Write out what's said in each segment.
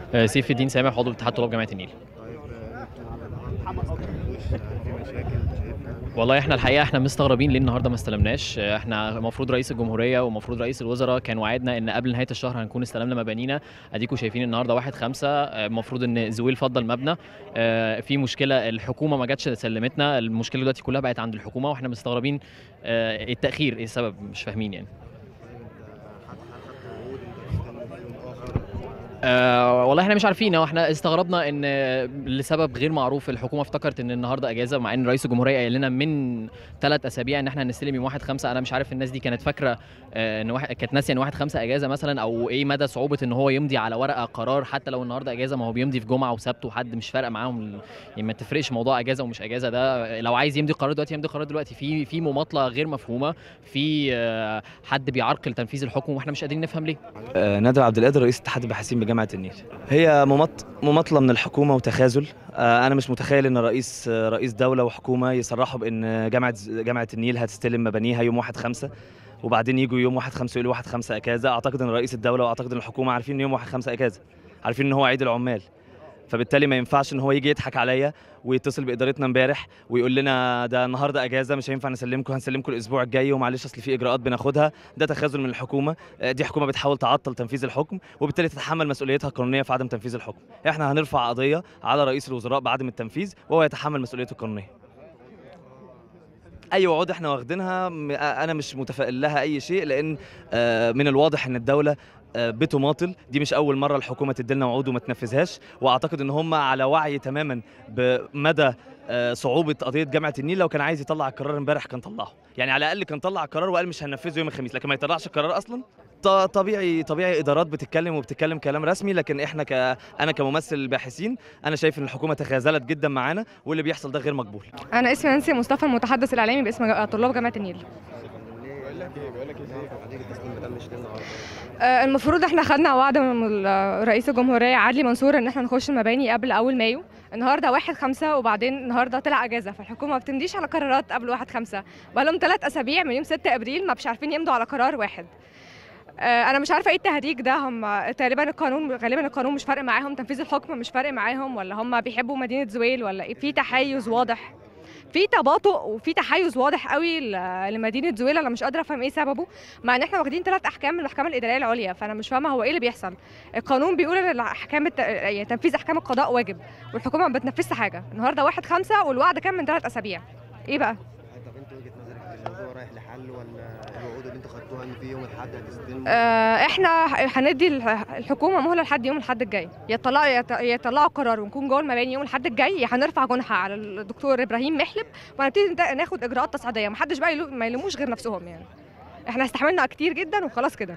آه، سيف الدين سامح عضو اتحاد طلاب جامعه النيل طيب آه، انتوا ما استلمتوش في مشاكل شايفها والله احنا الحقيقه احنا مستغربين ليه النهارده ما استلمناش آه، احنا المفروض رئيس الجمهوريه ومفروض رئيس الوزراء كان وعدنا ان قبل نهايه الشهر هنكون استلمنا مبانينا اديكم شايفين النهارده واحد خمسة آه، المفروض ان زويل فضل مبنى آه، في مشكله الحكومه ما جاتش سلمتنا المشكله دلوقتي كلها بقت عند الحكومه واحنا مستغربين آه، التاخير ايه السبب مش فاهمين يعني طيب انت حد هل خدت وعود انت تستلم في يوم اخر أه والله احنا مش عارفين هو احنا استغربنا ان لسبب غير معروف الحكومه افتكرت ان النهارده اجازه مع ان رئيس الجمهوريه قال لنا من ثلاث اسابيع ان احنا هنستلم يوم واحد خمسة انا مش عارف الناس دي كانت فاكره آه، ان واحد كانت ناسيه ان واحد خمسة اجازه مثلا او ايه مدى صعوبه ان هو يمضي على ورقه قرار حتى لو النهارده اجازه ما هو بيمضي في جمعه وسبت وحد مش فارقه معاهم ال- يعني ما تفرقش موضوع اجازه ومش اجازه ده لو عايز يمضي قرار دلوقتي يمضي قرار دلوقتي في في مماطله غير مفهومه في آه، حد بيعرقل تنفيذ الحكم واحنا مش قادرين نفهم ليه آه، نادر عبد القادر رئيس اتحاد الباحثين بجامعه النيل هي ممط... مماطله من الحكومه وتخاذل آه، انا مش متخيل ان رئيس آه، رئيس دوله وحكومه يصرحوا بان جامعه جامعه النيل هتستلم مبانيها يوم 1 5 وبعدين يجوا يوم 1 5 يقولوا 1 5 اجازه اعتقد ان رئيس الدوله واعتقد ان الحكومه عارفين ان يوم 1 5 اجازه عارفين ان هو عيد العمال فبالتالي ما ينفعش ان هو يجي يضحك عليا ويتصل بادارتنا امبارح ويقول لنا ده النهارده اجازه مش هينفع نسلمكم هنسلمكم الاسبوع الجاي ومعلش اصل في اجراءات بناخدها ده تخاذل من الحكومه آه، دي حكومه بتحاول تعطل تنفيذ الحكم وبالتالي تتحمل مسؤوليتها القانونيه في عدم تنفيذ الحكم احنا هنرفع قضيه على رئيس الوزراء بعدم التنفيذ وهو يتحمل مسؤوليته القانونيه اي وعود احنا واخدينها م- انا مش متفائل لها اي شيء لان آه، من الواضح ان الدوله آه، بتماطل دي مش اول مره الحكومه تديلنا وعود وما تنفذهاش واعتقد ان هم على وعي تماما بمدى آه، صعوبه قضيه جامعه النيل لو كان عايز يطلع القرار امبارح كان طلعه يعني على الاقل كان طلع القرار وقال مش هننفذه يوم الخميس لكن ما يطلعش القرار اصلا ط- طبيعي طبيعي ادارات بتتكلم وبتتكلم كلام رسمي لكن احنا ك انا كممثل الباحثين انا شايف ان الحكومه تخاذلت جدا معانا واللي بيحصل ده غير مقبول انا اسمي نانسي مصطفى المتحدث الاعلامي باسم جا- طلاب جامعه النيل بقول لك ايه بقول لك ازاي حضرتك التسليم ما تمش ليه النهارده آه، المفروض احنا خدنا وعد من ال- رئيس الجمهوريه عدلي منصور ان احنا نخش المباني قبل اول مايو النهارده واحد خمسة وبعدين النهارده طلع اجازه فالحكومه ما بتمديش على قرارات قبل واحد خمسة بقالهم ثلاث اسابيع من يوم 6 ابريل ما مش عارفين يمضوا على قرار واحد آه، انا مش عارفه ايه التهريج ده هم تقريبا القانون غالبا القانون مش فارق معاهم تنفيذ الحكم مش فارق معاهم ولا هم بيحبوا مدينه زويل ولا ايه في تحيز واضح في تباطؤ وفي تحيز واضح قوي ل- لمدينه زويل انا مش قادره افهم ايه سببه مع ان احنا واخدين ثلاث احكام من الاحكام الاداريه العليا فانا مش فاهمه هو ايه اللي بيحصل القانون بيقول ان الاحكام الت... يعني تنفيذ احكام القضاء واجب والحكومه ما بتنفذش حاجه النهارده واحد خمسة والوعد كان من ثلاث اسابيع ايه بقى طب انت وجهه نظرك في الموضوع رايح لحل ولا الوعود اللي انتوا خدتوها ان في يوم الاحد هتستلموا آه احنا هندي الح- الحكومه مهله لحد يوم الاحد الجاي يطلعوا يط- يطلعوا قرار ونكون جوه المباني يوم الاحد الجاي يا هنرفع جنحه على الدكتور ابراهيم محلب وهنبتدي نت- ناخد اجراءات تصعيديه محدش بقى يلو- ما يلوموش غير نفسهم يعني احنا استحملنا كتير جدا وخلاص كده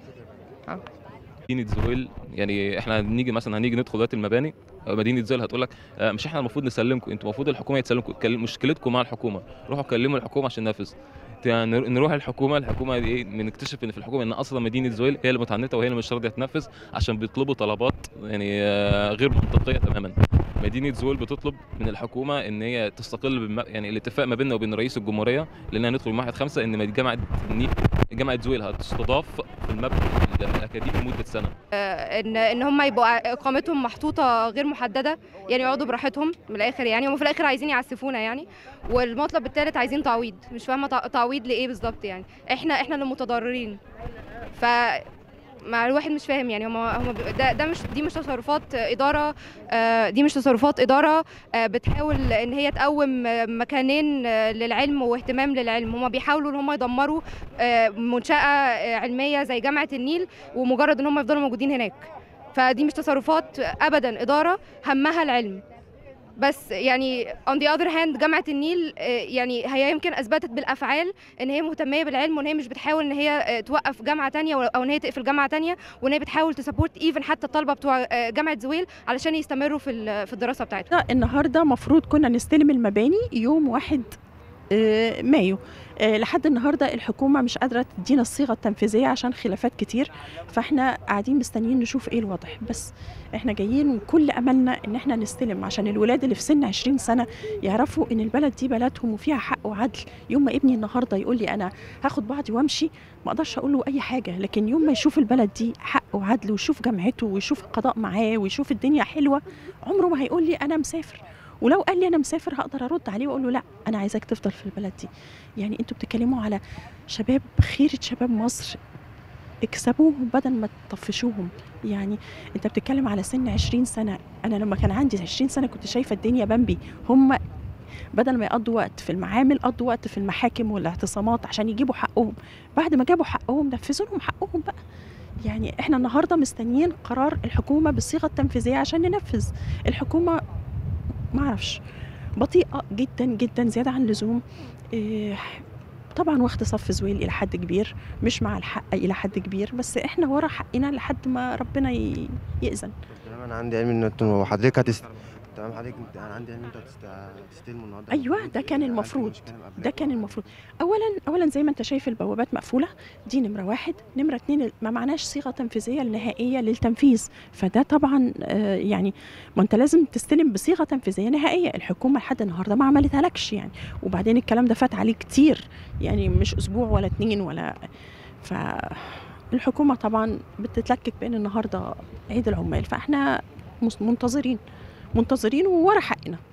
مدينه زويل يعني احنا هنيجي مثلا هنيجي ندخل دلوقتي المباني أو مدينه زويل هتقول لك آه، مش احنا المفروض نسلمكم انتوا المفروض الحكومه يتسلمكم كل- مشكلتكم مع الحكومه روحوا كلموا الحكومه عشان ننفذ يعني نروح الحكومه الحكومه دي ايه بنكتشف ان في الحكومه ان اصلا مدينه زويل هي المتعنته وهي اللي مش راضيه تنفذ عشان بيطلبوا طلبات يعني آه، غير منطقيه تماما مدينه زويل بتطلب من الحكومه ان هي تستقل بالم... يعني الاتفاق ما بيننا وبين رئيس الجمهوريه لاننا ندخل يوم 1 5 ان جامعه النيل جامعه زويل هتستضاف في المبنى الاكاديمي لمده سنه آه، ان ان هم يبقوا اقامتهم محطوطه غير محدده يعني يقعدوا براحتهم من الاخر يعني هم في الاخر عايزين يعسفونا يعني والمطلب الثالث عايزين تعويض مش فاهمه تع- تعويض لايه بالظبط يعني احنا احنا اللي متضررين ف مع الواحد مش فاهم يعني هم هم بي- ده ده مش دي مش تصرفات اداره آه، دي مش تصرفات اداره آه، بتحاول ان هي تقوم آه، مكانين آه، للعلم واهتمام للعلم هم بيحاولوا ان هم يدمروا آه، منشاه آه، علميه زي جامعه النيل ومجرد ان هم يفضلوا موجودين هناك فدي مش تصرفات ابدا اداره همها العلم بس يعني on the other hand جامعة النيل آه، يعني هي يمكن أثبتت بالأفعال إن هي مهتمية بالعلم وإن هي مش بتحاول إن هي آه، توقف جامعة تانية و- أو إن هي تقفل جامعة تانية وإن هي بتحاول تسبورت إيفن حتى الطلبة بتوع آه، جامعة زويل علشان يستمروا في ال- في الدراسة بتاعتهم النهارده مفروض كنا نستلم المباني يوم واحد آه، مايو آه، لحد النهارده الحكومه مش قادره تدينا الصيغه التنفيذيه عشان خلافات كتير فاحنا قاعدين مستنيين نشوف ايه الوضع بس احنا جايين وكل املنا ان احنا نستلم عشان الولاد اللي في سن 20 سنه يعرفوا ان البلد دي بلدهم وفيها حق وعدل يوم ما ابني النهارده يقول لي انا هاخد بعضي وامشي ما اقدرش اقول له اي حاجه لكن يوم ما يشوف البلد دي حق وعدل ويشوف جامعته ويشوف القضاء معاه ويشوف الدنيا حلوه عمره ما هيقول لي انا مسافر ولو قال لي انا مسافر هقدر ارد عليه واقول له لا انا عايزاك تفضل في البلد دي يعني انتوا بتتكلموا على شباب خيره شباب مصر اكسبوهم بدل ما تطفشوهم يعني انت بتتكلم على سن 20 سنه انا لما كان عندي 20 سنه كنت شايفه الدنيا بمبي هم بدل ما يقضوا وقت في المعامل قضوا وقت في المحاكم والاعتصامات عشان يجيبوا حقهم بعد ما جابوا حقهم نفذوا لهم حقهم بقى يعني احنا النهارده مستنيين قرار الحكومه بالصيغه التنفيذيه عشان ننفذ الحكومه ما اعرفش بطيئه جدا جدا زياده عن اللزوم إيه، طبعا واخده صف زويل الى حد كبير مش مع الحق الى حد كبير بس احنا ورا حقنا لحد ما ربنا ي- يأذن تمام انا عندي علم ان انتوا حضرتك هتست تمام حضرتك انت- انا عندي علم ان انتوا هتست- هتستلموا النهارده أيوة، ده كان هل في المفروض. مشكلة مقابلاكم ده كان ولا- المفروض اولا اولا زي ما انت شايف البوابات مقفوله دي نمره واحد نمره اتنين ما معناش صيغه تنفيذيه نهائيه للتنفيذ فده طبعا آه، يعني ما انت لازم تستلم بصيغه تنفيذيه نهائيه الحكومه لحد النهارده ما عملتها لكش يعني وبعدين الكلام ده فات عليه كتير يعني مش اسبوع ولا اتنين ولا ف الحكومه طبعا بتتلكك بان النهارده عيد العمال فاحنا مس- منتظرين منتظرين وورا حقنا